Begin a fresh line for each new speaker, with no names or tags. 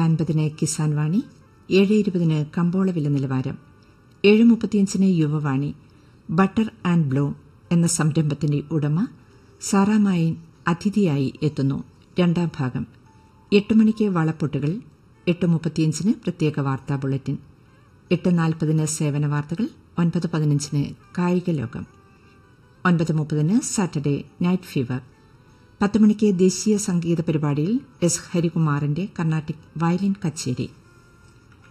അൻപതിന് കിസാൻ വാണി ഏഴ് ഇരുപതിന് കമ്പോള വില നിലവാരം ഏഴ് മുപ്പത്തിയഞ്ചിന് യുവവാണി ബട്ടർ ആൻഡ് ബ്ലോ എന്ന സംരംഭത്തിന്റെ ഉടമ സാറാമായിൻ അതിഥിയായി എത്തുന്നു രണ്ടാം ഭാഗം എട്ട് മണിക്ക് വളപ്പൊട്ടുകൾ എട്ട് മുപ്പത്തിയഞ്ചിന് പ്രത്യേക വാർത്താ ബുള്ളറ്റിൻ എട്ട് നാൽപ്പതിന് സേവന വാർത്തകൾ ഒൻപത് പതിനഞ്ചിന് കായിക ലോകം ഒൻപത് മുപ്പതിന് സാറ്റർഡേ നൈറ്റ് ഫീവർ പത്ത് മണിക്ക് ദേശീയ സംഗീത പരിപാടിയിൽ എസ് ഹരികുമാറിന്റെ കർണാട്ടിക് വയലിൻ കച്ചേരി